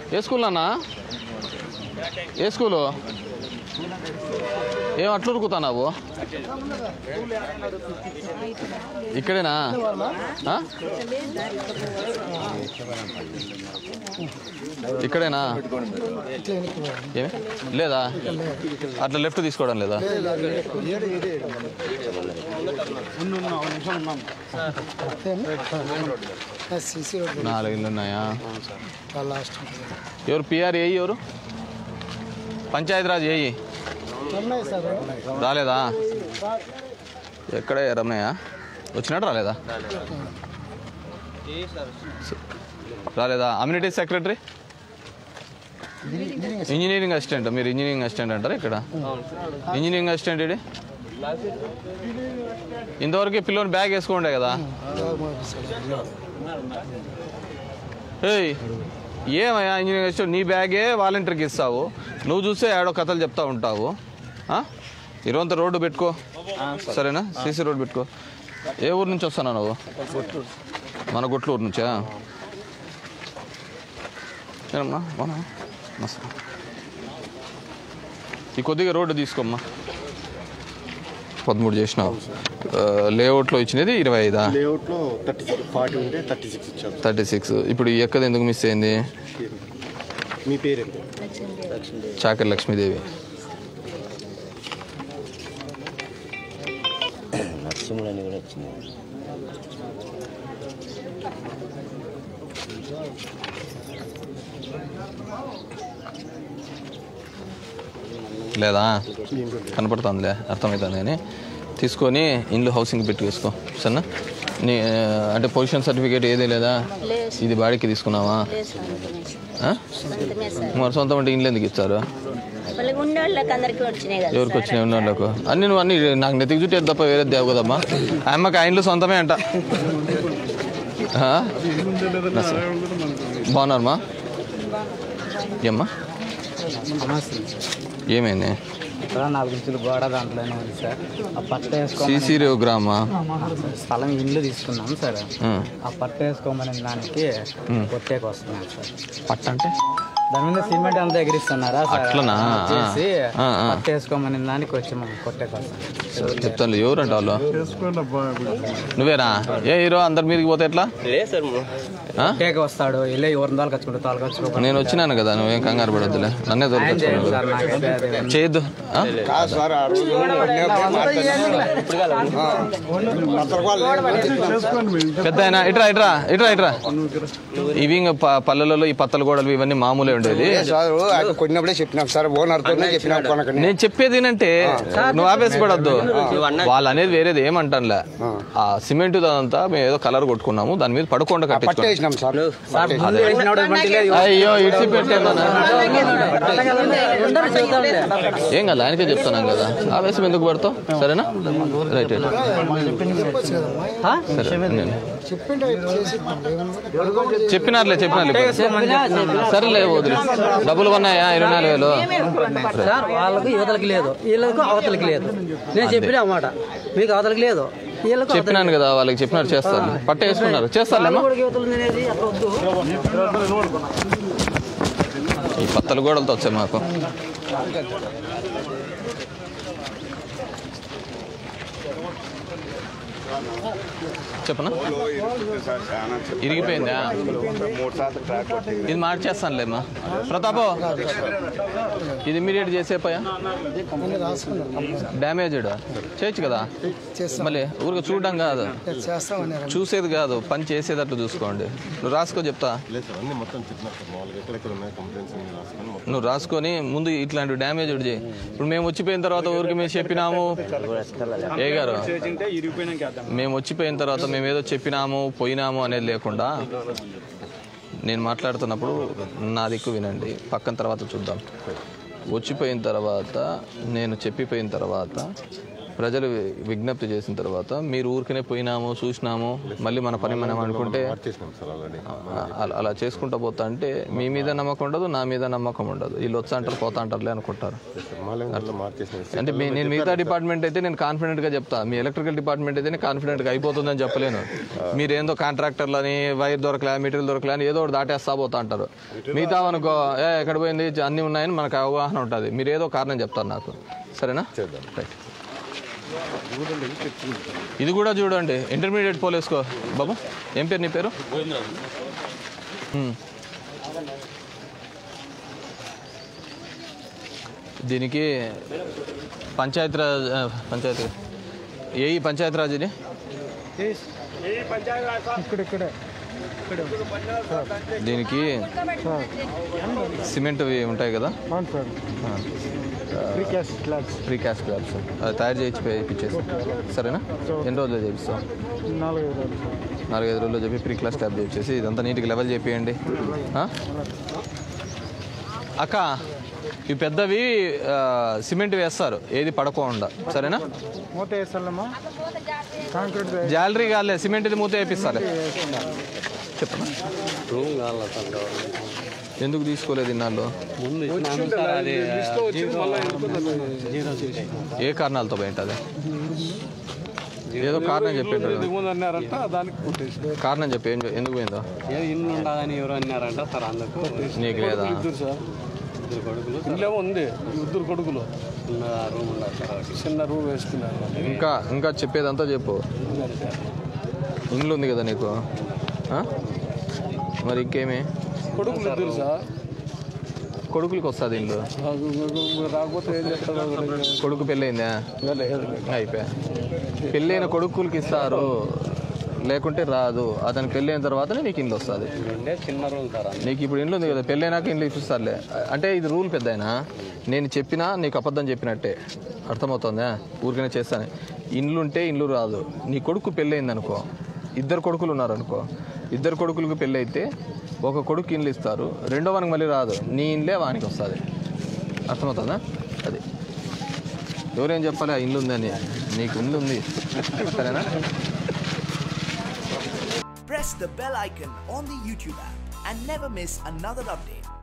ఏ school అన్నా ఏ school ఏం అట్లు ఉరుకుతున్నావు ఇక్కడేనా ఆ? ఇక్కడేనా ఏమి లేదా అట్లా లెఫ్ట్ తీసుకోవడం లేదా సీసీ రోడ్ నాలుగు ఇల్లు ఉన్నాయా లాస్ట్ ఎవరు పిఆర్ ఏఈ ఎవరు పంచాయతీరాజ్ ఏఈ ఉన్నాయి సార్ రాలేదా ఎక్కడ రమణయ్య వచ్చినట్టు రాలేదా రాలేదా అమ్యూనిటీ సెక్రటరీ ఇంజనీరింగ్ అసిస్టెంట్ మీరు ఇంజనీరింగ్ అసిస్టెంట్ అంటారా ఇక్కడ ఇంజనీరింగ్ అసిస్టెంట్ ఇది ఇంతవరకు పిల్లోని బ్యాగ్ వేసుకోండే కదా ఏయ్ ఏమయ్యా ఇంజనీరింగ్ అసిస్టెంట్ నీ బ్యాగే వాలంటీర్కి ఇస్తావు నువ్వు చూస్తే ఏడో కథలు చెప్తా ఉంటావు ఆ? ఇరువంత రోడ్డు పెట్టుకో సరేనా సీసీ రోడ్డు పెట్టుకో ఏ ఊరు నుంచి వస్తున్నావు నువ్వు మన గుట్లూరు నుంచా ఏమన్నా మన మస్తు. ఈ కొద్దిగా రోడ్డు తీసుకోమ్మా పదమూడు చేసినావు ఆ, లేఅవుట్లో ఇచ్చినది ఇరవై ఐదా లేఅవుట్లో థర్టీ సిక్స్ ఫార్టీ ఉంటే థర్టీ సిక్స్ ఇచ్చారు థర్టీ సిక్స్ ఇప్పుడు ఈ ఎక్కది ఎందుకు మిస్ అయింది మీ పేరేంటి చాకరి లక్ష్మీదేవి నరసింహులని కూడా వచ్చింది లేదా కనపడుతుందిలే అర్థమవుతుంది కానీ తీసుకొని ఇంట్లో హౌసింగ్ పెట్టి వేసుకో సరేనా నీ అంటే పొజిషన్ సర్టిఫికేట్ ఏదీ లేదా లేదు ఇది బాడీకి తీసుకున్నావా లేదు సొంతమే సార్. ఆ? సొంతమే సార్ మరి సొంతం అంటే ఇంట్లో ఎందుకు ఇచ్చారు వాళ్ళకి ఉండే వాళ్ళకి అందరికీ వచ్చినాయి కదా ఎవరికి వచ్చినాయి ఉన్న వాళ్ళకు అన్ని నువ్వు అన్ని నాకు నెతికి చుట్టే తప్ప వేరే దేవు కదమ్మా ఆ అమ్మకి ఆ ఇంట్లో సొంతమే అంట ఆ? బాగున్నారమ్మా ఏమ్మా ఏమైంది ఇక్కడ నాలుగు ఇంచులు గోడ దాంట్లోనే ఉంది సార్ ఆ పట్ట వేసుకోమని సీసీ గ్రామా స్థలం ఇల్లు తీసుకున్నాం సార్ ఆ. ఆ పట్ట వేసుకోమని దానికి కొట్టేకి వస్తున్నాం సార్ పట్ట అంటే దాని మీద సిమెంట్ అంతా ఎగిరిస్తున్నారా సార్ అట్లనా? చేసి ఆ, ఆ. పట్ట వేసుకోమని దానికి వచ్చి మనం కొట్టేకి వస్తాం చెప్తాను ఎవరంట వాళ్ళు నువ్వేనా ఏ హీరో అందరి మీదకి పోతే ఎట్లా లేదు సార్ ఆ? కొట్టేకి వస్తాడు వెళ్ళి ఎవరిని దానికి వచ్చుకుంటూ తొలగొచ్చు నేను వచ్చినాను కదా నువ్వేం కంగారు పడొద్దులే నన్నే ఆయన చేయండి దొరకచ్చు సార్ నాకైతే అది చేయొద్దు ఆ? కాదు సార్ ఆ రోజు పెద్ద ఆయన ఇట్రా ఇట్రా ఇట్రా ఇట్రా ఇవి ఇంకా ప- పల్లెలలో ఈ పత్తల గోడలు ఇవన్నీ మామూలే ఉండేది సార్ అది కొన్నప్పుడే చెప్పినాం సార్ ఓనర్తోనే చెప్పినాం కొనకని నేను చెప్పేది ఏంటంటే నువ్వు ఆపేసుకోవద్దు వాళ్ళు అనేది వేరేది ఏమంటానులే ఆ సిమెంట్ అదంతా మేము ఏదో కలర్ కొట్టుకున్నాము దాని మీద పడకుండా కట్టించుకున్నాం పట్టేసినాం సార్ సార్ ముందు వేసినోడు మట్టి లేదు. అయ్యో ఇడిచి పెట్టేమన్నా ఏం కదా ఆయనకే చెప్తున్నాం కదా ఆవేశం ఎందుకు పడతావు సరేనా రైట్ రైట్ సరే నేను- చెప్పింటే చేసి చెప్పినారులే చెప్పినారులే సరేలే వదిలే డబ్బులు ఉన్నాయా ఇరవై నాలుగు వేలు సార్ వాళ్ళకి యువతలకి లేదు వీళ్ళకు అవతలకి లేదు నేను చెప్పిన మాట మీకు అవతలకి లేదు వీళ్ళకు చెప్పినాను కదా వాళ్ళకి చెప్పినారు చేస్తారు పట్ట వేసుకున్నారు చేస్తారులేమ్మా కూడా యువతలు అనేది అట్లా వద్దు ఈ పత్తల గోడలతో వచ్చాయి మాకు చెప్పనా ఇరిగిపోయిందా మూడు సార్లు ట్రాక్ కొట్టింది ఇది మార్చేస్తానులేమ్మా ప్రతాపో ఇది ఇమీడియట్ చేసేపోయా డ్యామేజ్డ్ చేయొచ్చు కదా మళ్ళీ ఊరికి చూడడం కాదు చేస్తామన్నారు చూసేది కాదు పని చేసేటట్లు చూసుకోండి నువ్వు రాసుకో చెప్తా లేదు సార్ అన్ని మొత్తం చెప్పినారు సార్ మామూలుగా ఎక్కడెక్కడ ఉన్నాయి కంప్లైంట్స్ అన్ని రాసుకొని మొత్తం నువ్వు రాసుకొని ముందు ఇట్లాంటి డ్యామేజ్ చేయి ఇప్పుడు మేము వచ్చిపోయిన తర్వాత ఊరికి మేము చెప్పినాము ఏ గారు మేము వచ్చిపోయిన తర్వాత మేము ఏదో చెప్పినాము పోయినాము అనేది లేకుండా నేను మాట్లాడుతున్నప్పుడు నా దిక్కు వినండి పక్కన తర్వాత చూద్దాం వచ్చిపోయిన తర్వాత నేను చెప్పిపోయిన తర్వాత ప్రజలు విజ్ఞప్తి చేసిన తర్వాత మీరు ఊరికనే పోయినాము చూసినాము మళ్ళీ మన పని మనం అనుకుంటే మార్చేసినాం సార్ ఆల్రెడీ అలా- అలా చేసుకుంటా పోతా అంటే మీ మీద నమ్మకం ఉండదు నా మీద నమ్మకం ఉండదు వీళ్ళు వచ్చా అంటారు పోతా అంటారులే అనుకుంటారు మాలేం వల్ల మార్చేసినాం అంటే మీ- నేను మిగతా డిపార్ట్మెంట్ అయితే నేను కాన్ఫిడెంట్ గా చెప్తా మీ ఎలక్ట్రికల్ డిపార్ట్మెంట్ అయితే కాన్ఫిడెంట్ గా అయిపోతుందని చెప్పలేను మీరేందో కాంట్రాక్టర్లని వైర్ దొరకలే మెటీరియల్ దొరకలే అని ఏదో ఒకటి దాటేస్తా పోతా అంటారు మిగతా అనుకో ఏ ఎక్కడ పోయింది అన్ని ఉన్నాయని మనకు అవగాహన ఉంటుంది మీరు ఏదో కారణం చెప్తారు నాకు సరేనా రైట్ ఇది కూడా చూడండి ఇంటర్మీడియట్ పోలీసుకో బాబు ఏం పేరు నీ పేరు ఉమ్. దీనికి పంచాయతీరాజ్ ఆ, పంచాయతీ ఏ పంచాయతీరాజ్ ఇది దీనికి సిమెంట్ ఇవి ఉంటాయి కదా ప్రీ క్యాస్ట్ క్లాబ్స్ అది తయారు చేయించి ఇప్పించేసి సరేనా ఎన్ని రోజులు చేపిస్తాం నాలుగైదు రోజుల్లో చెప్పి ప్రీ క్లాస్ క్లాబ్ చేయించేసి ఇదంతా నీట్గా లెవెల్ చేపియండి ఆ? అక్క ఇవి పెద్దవి ఆ, సిమెంట్ వేస్తారు ఏది పడకుండా సరేనా మూత వేస్తామా కాంక్రీట్ జాలరీ కాలే సిమెంట్ ఇది మూత వేపిస్తారు చెప్పనా రూమ్ కావాలి సార్ ఎందుకు తీసుకోలేదు ఇన్నాళ్ళు ముందు ఇచ్చినాము సార్ అది జీరో సిక్స్ ఏ కారణాలతో పోయింటుంది ఏదో కారణం చెప్పాడు అన్నారంట దానికి కొట్టేసి కారణం చెప్పి ఏం ఎందుకు పోయిందో ఏదో ఇల్లు ఉండదని ఎవరు అన్నారంట సార్ అందుకు నీకు లేదా సార్ ఇద్దరు కొడుకులు ఇల్లేమో ఉంది ఇద్దరు కొడుకులు చిన్న రూమ్ ఉన్నారు సార్ ఒకటి. చిన్న రూమ్ వేసుకున్నారు ఇంకా ఇంకా చెప్పేదంతా చెప్పు ఇండ్లు ఉంది కదా నీకు ఆ? మరి ఇంకేమి కొడుకులు ఇద్దరు సార్ కొడుకులకి వస్తుంది ఇండ్లు రాకపోతే ఏం చేస్తారో కొడుకు పెళ్ళయిందా అయిపోయా పెళ్ళైన కొడుకులకి ఇస్తారు లేకుంటే రాదు అతని పెళ్ళైన తర్వాతనే నీకు ఇండ్లు వస్తుంది ఉండే చిన్న రూమ్ సార్ అందుకు. నీకు ఇప్పుడు ఇండ్లు ఉంది కదా పెళ్ళైనాక ఇండ్లు ఇప్పిస్తారులే అంటే ఇది రూల్ పెద్ద నేను చెప్పినా నీకు అబద్ధం చెప్పినట్టే అర్థమవుతుందా ఊరికనే చేస్తాను ఇండ్లు ఉంటే ఇండ్లు రాదు నీ కొడుకు పెళ్ళయింది అనుకో ఇద్దరు కొడుకులు ఉన్నారనుకో ఇద్దరు కొడుకులకు పెళ్ళి అయితే ఒక కొడుకు ఇండ్లు ఇస్తారు రెండో వానికి మళ్ళీ రాదు నీ ఇండ్లే వానికి వస్తుంది అర్థమవుతుందా అది ఎవరేం చెప్పాలి ఆ ఇల్లు ఉందని నీకు ఇల్లు ఉంది సరేనా Press the bell icon on the YouTube app and never miss another update.